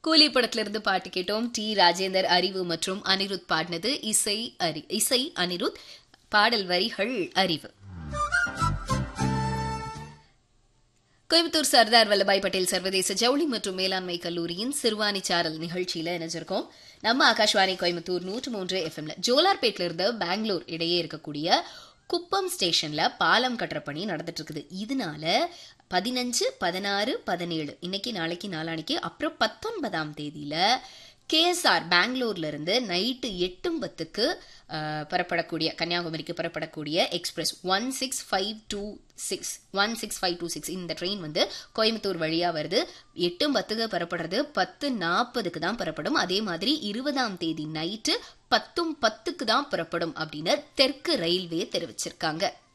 கூலி படத்துல இருந்து பாட்டு கேட்டோம் டி ராஜேந்தர் அறிவு மற்றும் அனிருத் பாடினது இசை அறி இசை அனிருத் பாடல் வரிகள் அறிவு கோயம்புத்தூர் சர்தார் வல்லபாய் பட்டேல் சர்வதேச ஜவுளி மற்றும் மேலாண்மை கல்லூரியின் சிறுவாணி சாரல் நிகழ்ச்சியில இணைஞ்சிருக்கோம் நம்ம ஆகாஷ்வாணி கோயம்புத்தூர் நூற்று மூன்று எஃப்எம்ல ஜோலார்பேட்ல இருந்து பெங்களூர் இடையே இருக்கக்கூடிய குப்பம் ஸ்டேஷன்ல பாலம் கட்டுற பணி நடந்துட்டு இருக்குது இதனால பதினஞ்சு பதினாறு பதினேழு இன்னைக்கு நாளைக்கு நாளானைக்கு அப்புறம் பத்தொன்பதாம் தேதியில கேஎஸ்ஆர் பெங்களூர்ல இருந்து நைட்டு எட்டு பத்துக்கு அஹ், புறப்படக்கூடிய கன்னியாகுமரிக்கு புறப்படக்கூடிய express one six five two six one six five two six இந்த ட்ரெயின் வந்து கோயம்புத்தூர் வழியா வருது எட்டு பத்துக்கு புறப்படுறது பத்து நாற்பதுக்கு தான் புறப்படும் அதே மாதிரி இருபதாம் தேதி நைட்டு பத்தும் பத்துக்கு தான் புறப்படும் அப்படின்னு தெற்கு ரயில்வே தெரிவிச்சிருக்காங்க